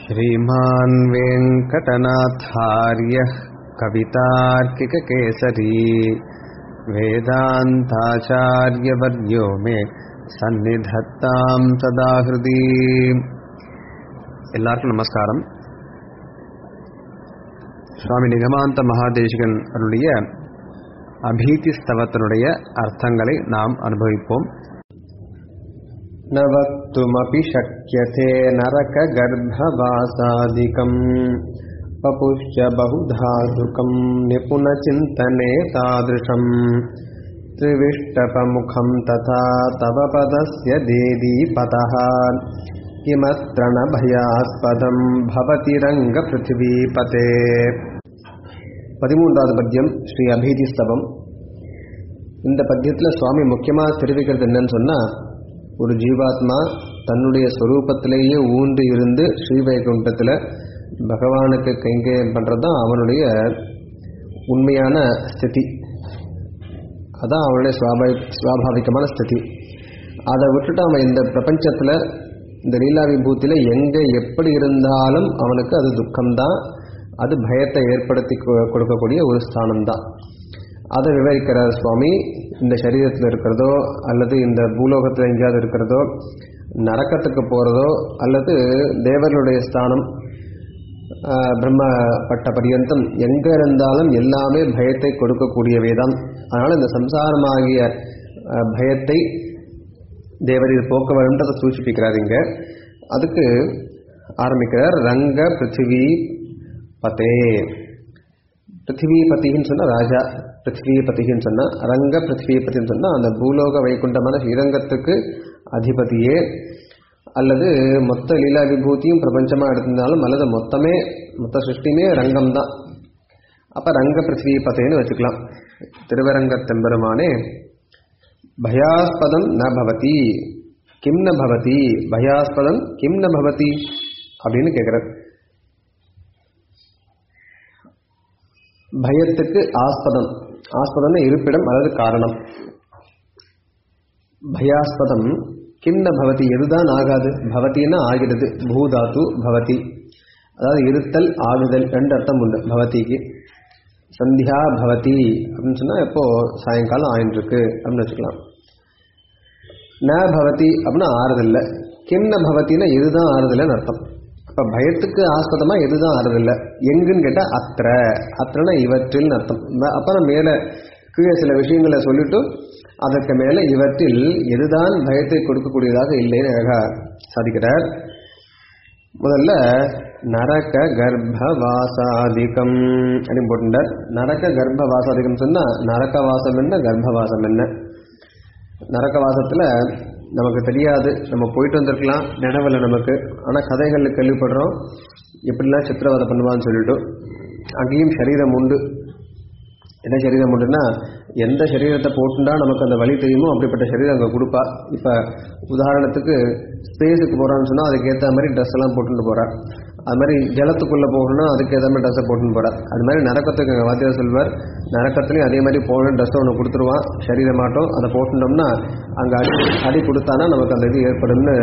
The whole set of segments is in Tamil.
श्रीमान् वेङ्कटनाथार्यः कवितार्किककेसरी वेदान्ताचार्यवर्यो मे சந்நிதத்தாம் சதா ஹிருதி எல்லாருக்கும் நமஸ்காரம் சுவாமி நிகமாந்த மகாதேசிகன் அருளிய அபீதி ஸ்தவத்தினுடைய அர்த்தங்களை நாம் அனுபவிப்போம் न वक्तुमपि शक्यते नरकगर्भवासादिकम् पपुश्च बहुधातुकम् निपुणचिन्तने तादृशम् त्रिविष्टपमुखम् तथा तव पदस्य देदीपतः किमत्र न भयास्पदम् भवति रङ्गपृथिवीपते பதிமூன்றாவது பத்தியம் ஸ்ரீ அபீதி ஸ்தவம் இந்த பத்தியத்தில் சுவாமி முக்கியமாக தெரிவிக்கிறது என்னன்னு சொன்னால் ஒரு ஜீவாத்மா தன்னுடைய ஸ்வரூபத்திலேயே ஊன்றி இருந்து ஸ்ரீவைகுண்டத்தில் பகவானுக்கு கைங்கேயம் பண்ணுறது தான் அவனுடைய உண்மையான ஸ்திதி அதான் அவனுடைய சுவாபாவி சுவாபாவிகமான ஸ்திதி அதை விட்டுட்டு அவன் இந்த பிரபஞ்சத்தில் இந்த லீலா விபூத்தியில் எங்கே எப்படி இருந்தாலும் அவனுக்கு அது துக்கம்தான் அது பயத்தை ஏற்படுத்தி கொடுக்கக்கூடிய ஒரு ஸ்தானம் தான் அதை விவரிக்கிறார் சுவாமி இந்த சரீரத்தில் இருக்கிறதோ அல்லது இந்த பூலோகத்தில் எங்கேயாவது இருக்கிறதோ நரக்கத்துக்கு போகிறதோ அல்லது தேவர்களுடைய ஸ்தானம் பிரம்மப்பட்ட பரியந்தம் எங்கே இருந்தாலும் எல்லாமே பயத்தை கொடுக்கக்கூடியவை தான் அதனால் இந்த சம்சாரமாகிய பயத்தை தேவரீர் போக்க வேண்டும்ன்றதை சூச்சிப்பிக்கிறார் இங்கே அதுக்கு ஆரம்பிக்கிறார் ரங்க பிருத்திவி பதே பிருத்திவிபதின்னு சொன்னால் ராஜா பிருத்திவிபதின்னு சொன்னால் ரங்க பிருத்திவிபதின்னு சொன்னால் அந்த பூலோக வைகுண்டமான ஸ்ரீரங்கத்துக்கு அதிபதியே அல்லது மொத்த லீலா விபூதியும் பிரபஞ்சமாக எடுத்திருந்தாலும் அல்லது மொத்தமே மொத்த சிருஷ்டியுமே ரங்கம் தான் அப்போ ரங்க பிருத்திவிபதேன்னு வச்சுக்கலாம் திருவரங்க தெம்பெருமானே பயாஸ்பதம் ந பவதி கிம் ந பவதி பயாஸ்பதம் கிம் ந பவதி அப்படின்னு கேட்குறார் பயத்துக்கு ஆஸ்பதம் ஆஸ்பதம்னா இருப்பிடம் அல்லது காரணம் பயாஸ்பதம் கிண்ண பவதி எதுதான் ஆகாது பவத்தின்னா ஆகிறது பூதாத்து பவதி அதாவது இருத்தல் ஆகுதல் ரெண்டு அர்த்தம் உண்டு பவதிக்கு சந்தியா பவதி அப்படின்னு சொன்னால் எப்போ சாயங்காலம் ஆயின்னு இருக்கு அப்படின்னு வச்சுக்கலாம் ந பவதி அப்படின்னா ஆறுதில்லை கிண்ண பவத்தின்னா இதுதான் ஆறுதல்னு அர்த்தம் இப்போ பயத்துக்கு ஆஸ்பதமாக எதுதான் ஆறுதில்லை எங்குன்னு கேட்டால் அத்திர அத்திரனா இவற்றில்னு அர்த்தம் அப்புறம் மேலே கீழே சில விஷயங்களை சொல்லிட்டு அதற்கு மேலே இவற்றில் எதுதான் பயத்தை கொடுக்கக்கூடியதாக இல்லைன்னு அழகாக சாதிக்கிறார் முதல்ல நரக கர்ப்பவாசாதிகம் அப்படின்னு போட்டுட்டார் நரக கர்ப்பவாசாதிகம் சொன்னால் நரக வாசம் என்ன கர்ப்பவாசம் என்ன நரக வாசத்தில் நமக்கு தெரியாது நம்ம போயிட்டு வந்திருக்கலாம் நினைவில் நமக்கு ஆனால் கதைகளில் கேள்விப்படுறோம் எப்படிலாம் சித்திரவதை பண்ணுவான்னு சொல்லிட்டு அங்கேயும் சரீரம் உண்டு என்ன சரீரம் உண்டுன்னா எந்த சரீரத்தை போட்டுண்டா நமக்கு அந்த வழி தெரியுமோ அப்படிப்பட்ட சரீரம் அங்கே கொடுப்பா இப்போ உதாரணத்துக்கு ஸ்பேஸுக்கு போகிறான்னு சொன்னால் அதுக்கேற்ற மாதிரி ட்ரெஸ் எல்லாம் போட்டுட்டு போகிறார் அது மாதிரி ஜலத்துக்குள்ளே போகணும்னா அதுக்கேற்ற மாதிரி ட்ரெஸ்ஸை போட்டுன்னு போகிறார் அது மாதிரி நரக்கத்துக்கு எங்கள் வாத்தியார் சொல்வார் நரக்கத்துலேயும் அதே மாதிரி போகணும் ட்ரெஸ்ஸை ஒன்று கொடுத்துருவான் சரீரம் மாட்டோம் அதை போட்டுட்டோம்னா அங்கே அடி அடி கொடுத்தானா நமக்கு அந்த இது ஏற்படும்னு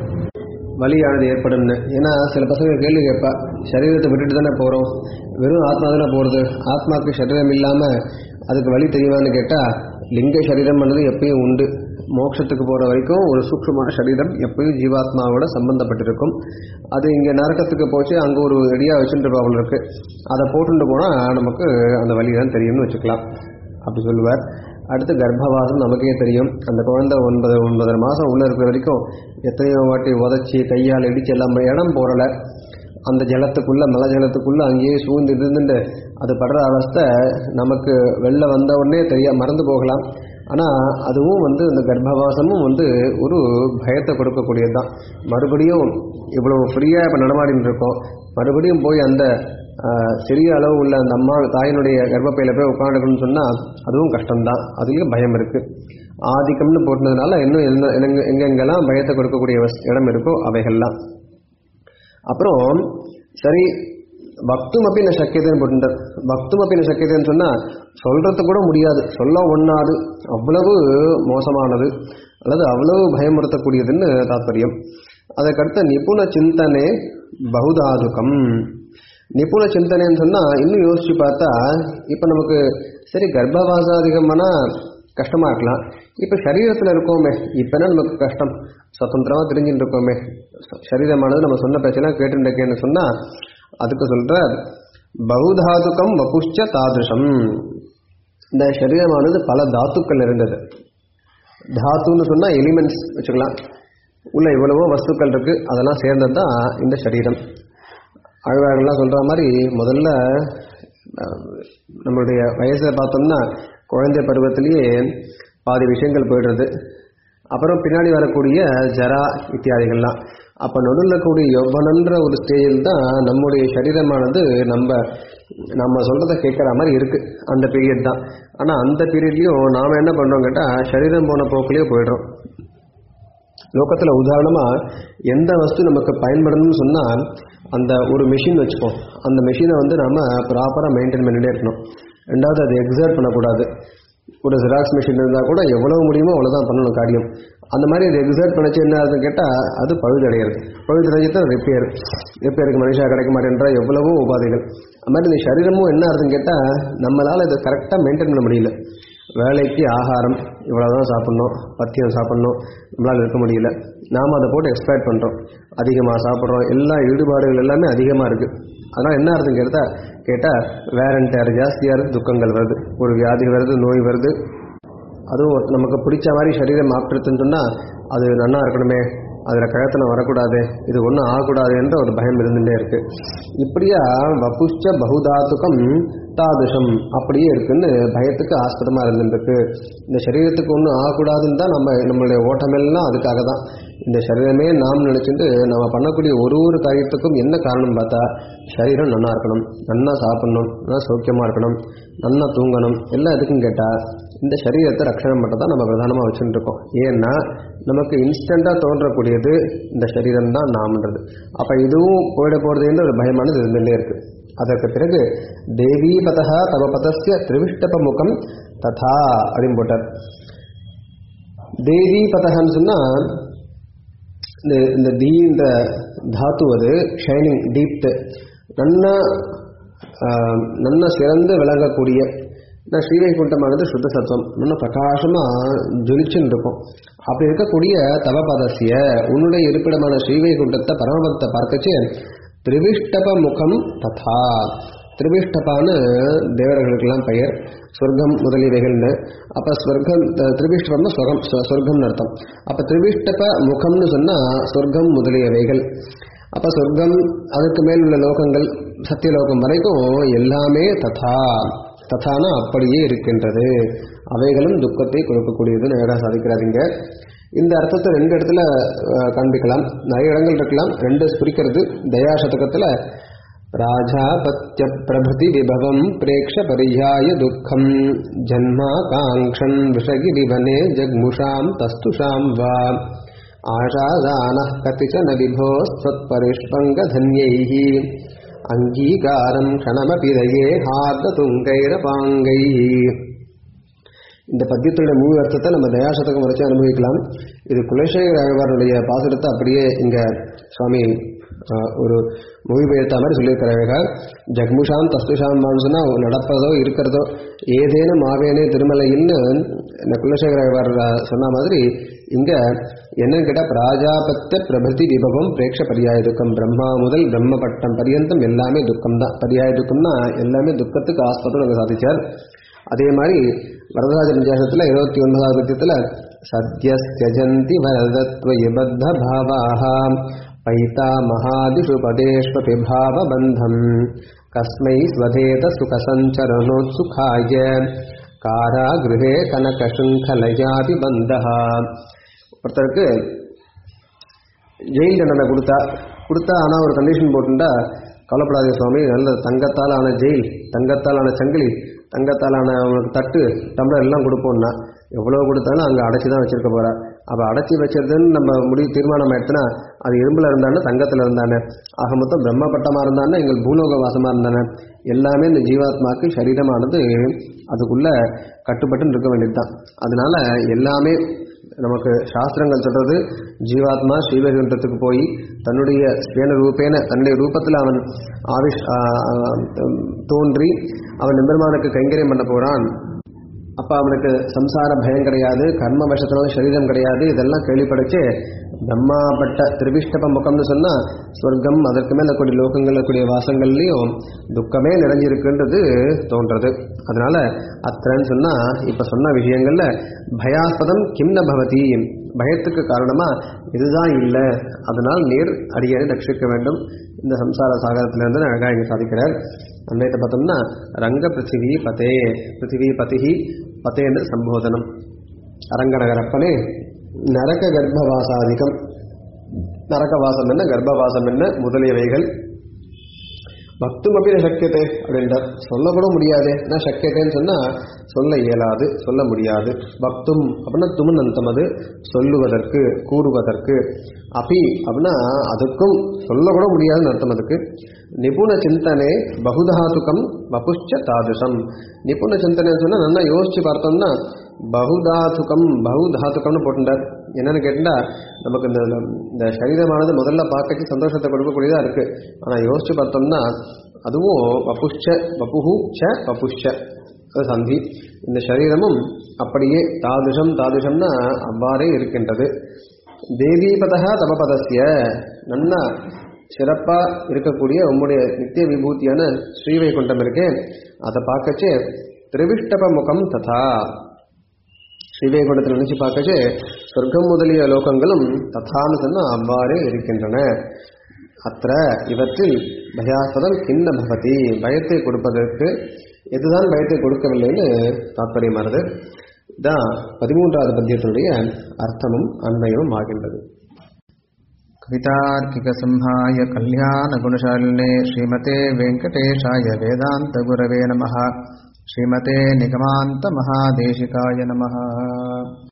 வழியானது ஏற்படும்னு ஏன்னா சில பசங்க கேள்வி கேட்பா சரீரத்தை விட்டுட்டு தானே போகிறோம் வெறும் ஆத்மா தானே போகிறது ஆத்மாவுக்கு சரீரம் இல்லாமல் அதுக்கு வழி தெரியுமான்னு கேட்டால் லிங்க சரீரம் பண்ணது எப்பயும் உண்டு மோட்சத்துக்கு போகிற வரைக்கும் ஒரு சூக்ஷமான சரீரம் எப்பயும் ஜீவாத்மாவோட சம்பந்தப்பட்டிருக்கும் அது இங்கே நரக்கத்துக்கு போச்சு அங்கே ஒரு ரெடியாக வச்சுட்டு போகல இருக்கு அதை போட்டுட்டு போனால் நமக்கு அந்த வழி தான் தெரியும்னு வச்சுக்கலாம் அப்படி சொல்லுவார் அடுத்து கர்ப்பவாசம் நமக்கே தெரியும் அந்த குழந்தை ஒன்பது ஒன்பதரை மாதம் உள்ளே இருக்கிற வரைக்கும் எத்தனையோ வாட்டி உதச்சி கையால் இடித்து எல்லாம் இடம் போகிறல அந்த ஜலத்துக்குள்ளே மலை ஜலத்துக்குள்ளே அங்கேயே சூழ்ந்து இருந்துட்டு அது படுற அவஸ்தை நமக்கு வெளில வந்த உடனே தெரிய மறந்து போகலாம் ஆனால் அதுவும் வந்து இந்த கர்ப்பவாசமும் வந்து ஒரு பயத்தை கொடுக்கக்கூடியது தான் மறுபடியும் இவ்வளோ ஃப்ரீயாக இப்போ நடமாடின்னு இருக்கோம் மறுபடியும் போய் அந்த சிறிய அளவு உள்ள அந்த அம்மா தாயினுடைய கர்ப்பப்பையில் போய் உட்காந்துக்கணும்னு சொன்னால் அதுவும் கஷ்டம்தான் அதுலேயும் பயம் இருக்குது ஆதிக்கம்னு போட்டதுனால இன்னும் எந்த எங்கெங்கெல்லாம் பயத்தை கொடுக்கக்கூடிய இடம் இருக்கோ அவைகள்லாம் அப்புறம் சரி பக்தும் அப்படின்னு சக்கியதைன்னு போட்டுட்டார் பக்தும் அப்படின்னு சக்கியதைன்னு சொன்னால் சொல்கிறது கூட முடியாது சொல்ல ஒண்ணாது அவ்வளவு மோசமானது அல்லது அவ்வளவு பயமுறுத்தக்கூடியதுன்னு தாத்பரியம் அதற்கடுத்த நிபுண சிந்தனை பகுதாதுகம் நிபுண சிந்தனைன்னு சொன்னா இன்னும் யோசிச்சு பார்த்தா இப்ப நமக்கு சரி கர்ப்பவாசாதிகம்னா கஷ்டமா இருக்கலாம் இப்ப சரீரத்துல இருக்கோமே இப்ப நமக்கு கஷ்டம் சுதந்திரமா தெரிஞ்சுட்டு இருக்கோமே சரீரமானது நம்ம சொன்ன பேச்செல்லாம் கேட்டுட்டு இருக்கேன்னு சொன்னா அதுக்கு சொல்ற பகுதாதுகம் வபுஷ்ச தாதுஷம் இந்த சரீரமானது பல தாத்துக்கள் இருந்தது தாத்துன்னு சொன்னா எலிமெண்ட்ஸ் வச்சுக்கலாம் உள்ள இவ்வளவோ வஸ்துக்கள் இருக்கு அதெல்லாம் சேர்ந்தது தான் இந்த சரீரம் ஆழ்வார்கள்லாம் சொல்ற மாதிரி முதல்ல அஹ், நம்மளுடைய வயசை பார்த்தோம்னா குழந்தை பருவத்திலேயே பாதி விஷயங்கள் போயிடுறது அப்புறம் பின்னாடி வரக்கூடிய ஜரா இத்தியாதிகள்லாம் அப்போ நடுவில் கூடிய யௌவனன்ற ஒரு ஸ்டேஜில் தான் நம்முடைய சரீரமானது நம்ம நம்ம சொல்றத கேட்குற மாதிரி இருக்கு அந்த பீரியட் தான் ஆனால் அந்த பீரியட்லையும் நாம் என்ன பண்ணுறோம் கேட்டால் சரீரம் போன போக்கிலேயே போயிடுறோம் லோகத்தில் உதாரணமாக எந்த வஸ்து நமக்கு பயன்படணும்னு சொன்னால் அந்த ஒரு மெஷின் வச்சுப்போம் அந்த மெஷினை வந்து நம்ம ப்ராப்பராக மெயின்டைன் பண்ணிட்டே இருக்கணும் ரெண்டாவது அதை எக்ஸர்ட் பண்ணக்கூடாது ஒரு ஜெராக்ஸ் மிஷின் இருந்தால் கூட எவ்வளவு முடியுமோ அவ்வளோதான் பண்ணணும் காரியம் அந்த மாதிரி அதை எக்ஸர்ட் பண்ணச்சு என்ன ஆகுதுன்னு கேட்டால் அது பழுதடைகிறது பழுதடைஞ்சு தான் ரிப்பேர் ரிப்பேருக்கு மனுஷா கிடைக்க மாட்டேன்ற எவ்வளவோ உபாதைகள் அது மாதிரி இந்த சரீரமும் என்ன ஆகுதுன்னு கேட்டால் நம்மளால் இதை கரெக்டாக மெயின்டைன் பண்ண முடியல வேலைக்கு ஆகாரம் இவ்வளோதான் சாப்பிட்ணும் பத்தியம் சாப்பிட்ணும் நம்மளால் இருக்க முடியல நாம் அதை போட்டு எக்ஸ்பேக்ட் பண்ணுறோம் அதிகமாக சாப்பிட்றோம் எல்லா ஈடுபாடுகள் எல்லாமே அதிகமாக இருக்குது அதனால் என்ன அர்த்தம் கேட்டால் கேட்டால் வேரண்டர் ஜாஸ்தியாக இருக்குது துக்கங்கள் வருது ஒரு வியாதி வருது நோய் வருது அதுவும் நமக்கு பிடிச்ச மாதிரி சரீரம் மாற்றத்துன்னு சொன்னால் அது நன்னா இருக்கணுமே அதில் கழத்தனம் வரக்கூடாது இது ஒன்றும் ஆகக்கூடாது என்ற ஒரு பயம் இருந்துகிட்டே இருக்கு இப்படியா வபுஷ்ச பகுதாத்துகம் தாதுஷம் அப்படியே இருக்குன்னு பயத்துக்கு ஆஸ்பதமாக இருந்துருக்கு இந்த சரீரத்துக்கு ஒன்றும் ஆகக்கூடாதுன்னு தான் நம்ம நம்மளுடைய ஓட்டமெல்லாம் அதுக்காக தான் இந்த சரீரமே நாம் நினச்சிட்டு நம்ம பண்ணக்கூடிய ஒரு ஒரு காரியத்துக்கும் என்ன காரணம் பார்த்தா சரீரம் நன்னா இருக்கணும் நன்னா சாப்பிடணும் நல்லா சௌக்கியமாக இருக்கணும் நன்னா தூங்கணும் எல்லாம் எதுக்கும் கேட்டால் இந்த சரீரத்தை ரட்சணம் மட்டும் தான் நம்ம பிரதானமாக வச்சுட்டு இருக்கோம் ஏன்னா நமக்கு இன்ஸ்டண்ட்டாக தோன்றக்கூடியது இந்த சரீரம் தான் நாம்ன்றது அப்போ இதுவும் போயிட போகிறதுன்ற ஒரு பயமானது இருந்துகிட்டே இருக்கு அதற்கு பிறகு தேவி பதா தவ பதஸ்ய திரிவிஷ்டப முகம் ததா அப்படின்னு போட்டார் தேவி பதகன்னு சொன்னால் இந்த இந்த தீ இந்த தாத்து அது ஷைனிங் டீப்த் நல்ல ஆஹ், நல்ல சிறந்து விளங்கக்கூடிய இந்த ஸ்ரீவைகுண்டமானது சுத்த சத்துவம் நல்ல பிரகாசமாக ஜொலிச்சுன்னு இருக்கும் அப்படி இருக்கக்கூடிய தவபதசிய உன்னுடைய இருப்பிடமான ஸ்ரீவைகுண்டத்தை பரமபதத்தை பார்க்கச்சு திரிவிஷ்டப முகம் ததா திரிவிஷ்டபான்னு தேவர்களுக்கெல்லாம் பெயர் சொர்க்கம் முதலியவைகள்னு அப்போ ஸ்வர்க்கம் த- திரிவிஷ்டபம்னா சொர்க்கம் சொ- சொர்க்கம்னு அர்த்தம் அப்போ திரிவிஷ்டப முகம்னு சொன்னால் சொர்க்கம் முதலியவைகள் அப்போ சொர்க்கம் அதுக்கு மேல் உள்ள லோகங்கள் சத்தியலோகம் வரைக்கும் எல்லாமே ததா ததானா அப்படியே இருக்கின்றது அவைகளும் துக்கத்தை கொடுக்கக்கூடியதுன்னு அழகாக சாதிக்கிறாருங்க இந்த அர்த்தத்தை ரெண்டு இடத்துல அஹ், காண்பிக்கலாம் நிறைய இடங்கள் இருக்கலாம் ரெண்டு குறிக்கிறது தயா சதகத்தில் ராஜாபத்ய பிரபதி விபவம் பிரேக்ஷ பரியாய துக்கம் ஜன்மா காங்க்ஷன் விஷகிரிவனே ஜக்முஷாம் தஸ்துஷாம் வா ஆஷாதான கதிச்சன விபோ ஸ்வத்பரிஷ்பங்கதன்யைः அங்கீகாரம் க்ஷணமபிதயே ஹார்ததுங்கைரபாங்கைः இந்த பத்தியத்துடைய முழு அர்த்தத்தை நம்ம தயாசதகம் வரைச்சு அனுபவிக்கலாம் இது குலசேகர ஆழ்வாருடைய பாசுரத்தை அப்படியே இங்க சுவாமி ஆஹ், ஒரு மொழிபெயர்த்த மாதிரி சொல்லியிருக்கிறாங்க ஜக்முஷாம் தஸ்துஷாம் சொன்னா நடப்பதோ இருக்கிறதோ ஏதேனும் ஆவேனே திருமலைன்னு இந்த குலசேகர ஆழ்வார் ஆஹ், சொன்ன மாதிரி இங்க என்னன்னு கேட்டா பிராஜாபத்த பிரபதி விபவம் பிரேக்ஷ பரியாய துக்கம் பிரம்மா முதல் பிரம்ம பட்டம் பரியந்தம் எல்லாமே துக்கம் தான் பரியாய துக்கம்னா எல்லாமே துக்கத்துக்கு ஆஸ்பதம் அங்கே சாதிச்சார் அதே மாதிரி வரதராஜ நிஜாசத்தில் இருபத்தி ஒன்பதாவது பத்தியத்தில் சத்யஸ்யஜந்தி வரதத்வயபத்த பாவாக பைதா மகாதிஷு பதேஷ்வபி பாவபந்தம் கஸ்மை ஸ்வதேத சுகசஞ்சரணோத்சுகாய காராகிருஹே கனகசுங்கலயாபி பந்தஹா ஒருத்தருக்கு ஜெயில் தண்டனை கொடுத்தா கொடுத்தா ஆனால் ஒரு கண்டிஷன் போட்டுட்டா கவலைப்படாதீங்க சுவாமி நல்ல தங்கத்தால் ஆன ஜெயில் தங்கத்தால் ஆன சங்கிலி தங்கத்தால் ஆன அவனுக்கு தட்டு டம்ளர் எல்லாம் கொடுப்போம்னா எவ்வளோ கொடுத்தாலும் அங்கே அடைச்சி தான் வச்சிருக்க போறா அப்போ அடைச்சி வச்சதுன்னு நம்ம முடிவு தீர்மானம் ஆயிடுச்சுன்னா அது இரும்பில் இருந்தானே தங்கத்தில் இருந்தானே ஆக மொத்தம் பிரம்மபட்டமாக இருந்தானே எங்கள் பூலோக வாசமாக இருந்தானே எல்லாமே இந்த ஜீவாத்மாக்கு சரீரமானது அதுக்குள்ள கட்டுப்பட்டு இருக்க வேண்டியது தான் அதனால எல்லாமே நமக்கு சாஸ்திரங்கள் சொல்றது ஜீவாத்மா ஸ்ரீவைகுண்டத்துக்கு போய் தன்னுடைய ஸ்வேன ரூபேன தன்னுடைய ரூபத்தில் அவன் ஆவிஷ் ஆ, ஆ, தோன்றி அவன் நிம்பெருமானுக்கு கைங்கரியம் பண்ண போறான் அப்ப அவனுக்கு சம்சார பயம் கிடையாது கர்ம வசத்தினால சரீரம் கிடையாது இதெல்லாம் கேள்விப்படைச்சு பிரம்மாப்பட்ட திரிபிஷ்டப முகம்னு சொன்னா ஸ்வர்க்கம் அதற்கு மேல கூடிய லோகங்கள்ல கூடிய வாசங்கள்லயும் துக்கமே நிறைஞ்சிருக்குன்றது தோன்றது அதனால அத்தன்னு சொன்னா இப்ப சொன்ன விஷயங்கள்ல பயாஸ்பதம் கிம்ன பவதி பயத்துக்கு காரணமா இதுதான் இல்லை அதனால் நீர் அடியனை ரட்சிக்க வேண்டும் இந்த சம்சார சாகரத்திலிருந்து அழகா இங்க சாதிக்கிறார் அன்னையத்தை பார்த்தோம்னா ரங்க பிருத்திவி பதே பிருத்திவி பதிஹி பதேன்னு சம்போதனம் அரங்கநகரப்பனே நரக கர்ப்பவாசாதிகம் நரகவாசம் என்ன கர்ப்பவாசம் என்ன முதலியவைகள் பக்தும் அப்படி சக்கியத்தை அப்படின்றார் சொல்லக்கூட முடியாது என்ன சக்கியத்தைன்னு சொன்னா சொல்ல இயலாது சொல்ல முடியாது பக்தும் அப்படின்னா துமநந்தம் அது சொல்லுவதற்கு கூறுவதற்கு அபி அப்படின்னா அதுக்கும் சொல்லக்கூட முடியாதுன்னு அர்த்தம் அதுக்கு நிபுண சிந்தனை பகுதாதுகம் வபுஷ்ச தாதுஷம் நிபுண சிந்தனைன்னு சொன்னா நல்லா யோசிச்சு பார்த்தோம்னா பகுதாதுகம் பகுதாதுகம்னு போட்டுட்டார் என்னன்னு கேட்டா நமக்கு இந்த இந்த சரீரமானது முதல்ல பார்க்கறதுக்கு சந்தோஷத்தை கொடுக்கக்கூடியதா இருக்கு ஆனா யோசிச்சு பார்த்தோம்னா அதுவும் வபுஷ்ச வபுஹு ச வபுஷ்ச அது சந்தி இந்த சரீரமும் அப்படியே தாதுஷம் தாதுஷம்னா அவ்வாறே இருக்கின்றது தேவீபதா தபபதஸ்ய நன்னா சிறப்பா இருக்கக்கூடிய உம்முடைய நித்திய விபூதியான ஸ்ரீவைகுண்டம் இருக்கே அதை பார்க்கச்சே திரிவிஷ்டப முகம் ததா ஸ்ரீவைகுண்டத்தில் நினைச்சு பார்க்கச்சே சொர்க்கம் முதலிய லோகங்களும் ததான்னு சொன்னா அவ்வாறே இருக்கின்றன அத்த இவற்றில் பயாஸ்பதம் கிண்ண பவதி பயத்தை கொடுப்பதற்கு எதுதான் பயத்தை கொடுக்கவில்லைன்னு தாற்பயமானது இதான் பதிமூன்றாவது பத்தியத்தினுடைய அர்த்தமும் அன்மையும் ஆகின்றது कवितार्किकसंहाय कल्याणगुणशालिने श्रीमते वेङ्कटेशाय वेदान्तगुरवे नमः श्रीमते निगमान्तमहादेशिकाय नमः